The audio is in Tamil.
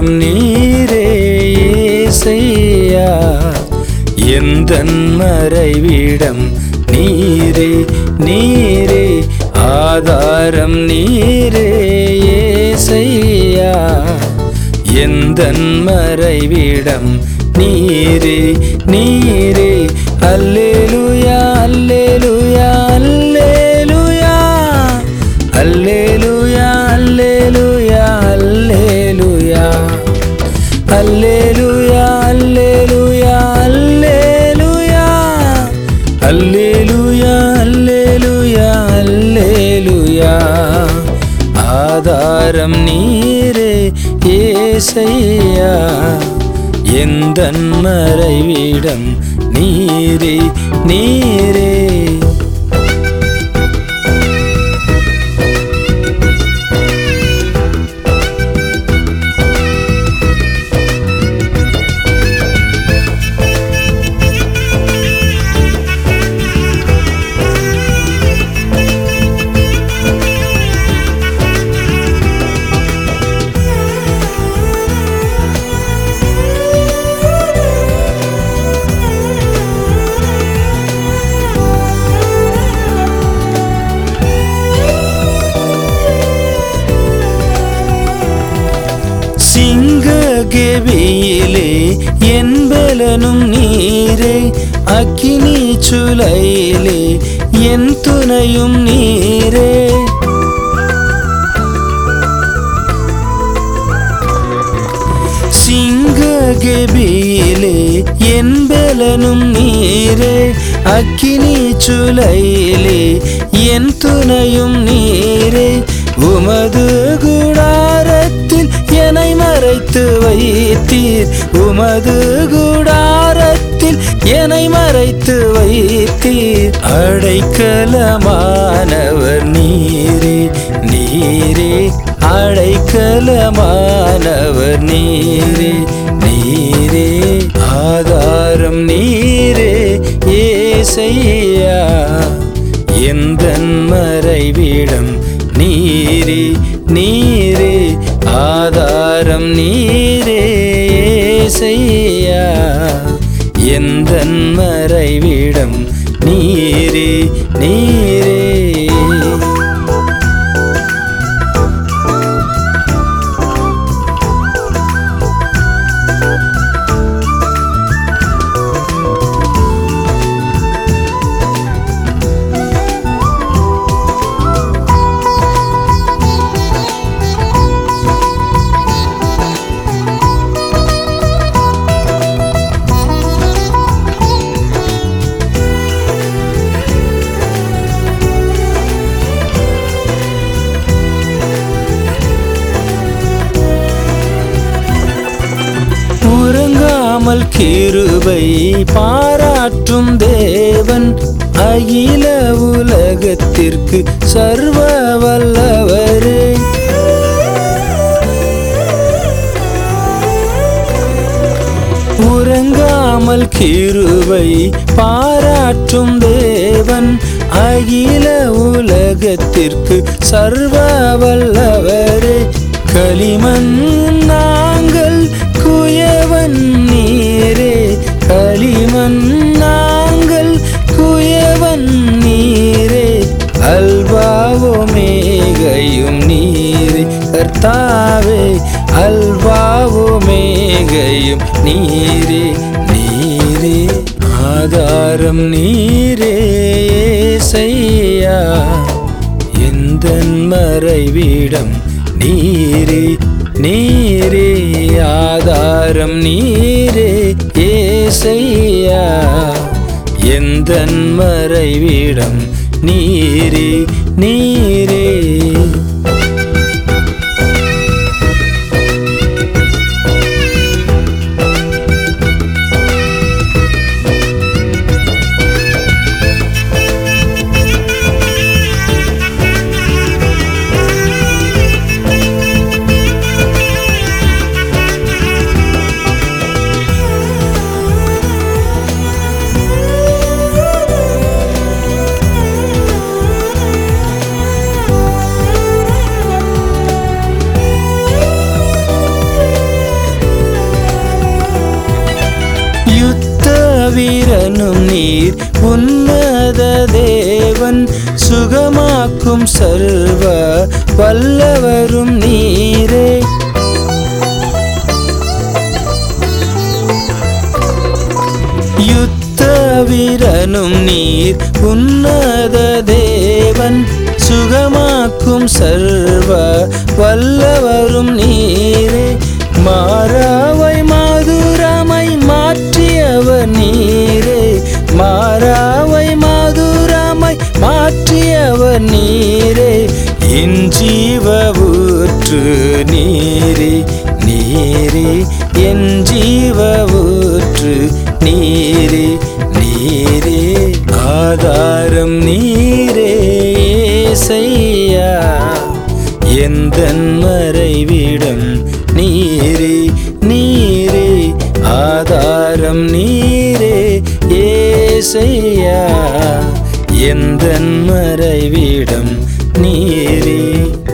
ஆதாரம் நீரே ஏசையா எந்தன் மறைவிடம் நீரே நீரே ஆதாரம் நீரே ஏசையா எந்தன் மறைவிடம் நீரே நீரே அல்லேலுயா அல்லேலுயா அல்லேலுயா அல்லேலுயா அல்லேலுயா அல்லேலுயா அல்லேலுயா அல்லேலுயா அல்லேலுயா அல்லேலுயா அல்லேலுயா அல்லேலுயா ஆதாரம் நீரே ஏசையா எந்தன் மறைவிடம் நீரே நீரே சிங்ககெபியிலே என்பலனும் நீரே அக்கினி சுலையிலே என் துணையும் நீரே சிங்ககெபியிலே என்பலனும் நீரே அக்கினி சுலையிலே என் துணையும் நீரே உமது கூடாரத்தில் என்னை மறைத்து வைத்தீர் உமது கூடாரத்தில் என்னை மறைத்து வைத்தீர் அடைக்கலமானவர் நீரே நீரே அடைக்கலமானவர் நீரே நீரே ஆதாரம் நீரே ஏசையா எந்தன் மறைவிடம் நீரே நீரே ஆதாரம் நீரே ஏசையா எந்தன் மறைவிடம் நீரே நீரே உறங்காமல் கிருபை பாராட்டும் தேவன் அகில உலகத்திற்கு சர்வ வல்லவரே உறங்காமல் கிருபை பாராட்டும் தேவன் அகில உலகத்திற்கு சர்வ வல்லவரே களிமண் நாங்கள் குயவன் நீரே களிமண் நாங்கள் குயவன் நீரே அல்வாவோ மேகையும் நீரே கர்த்தாவே அல்வாவோ மேகையும் நீரே நீரே ஆதாரம் நீரே ஏசையா எந்தன் மறைவிடம் நீரே நீரே ஆதாரம் நீரே ஏசையா எந்தன் மறைவிடம் நீரே நீரே வீரனும் நீர் உன்னத தேவன் சுகமாக்கும் சர்வ வல்லவரும் நீரே யுத்த வீரனும் நீர் உன்னத தேவன் சுகமாக்கும் சர்வ வல்லவரும் நீரே மாறாவை மாதுராமை மாற்றியவர் நீரே மாறாவை மாதுராமை மாற்றியவர் நீரே என் ஜீவ ஊற்று நீரே நீரே என் ஜீவ ஊற்று நீரே நீரே ஆதாரம் நீரே ஏசையா எந்தன் மறைவிடம் நீரே நீரே ஆதாரம் நீரே ஏசையா எந்தன் மறைவிடம் நீரே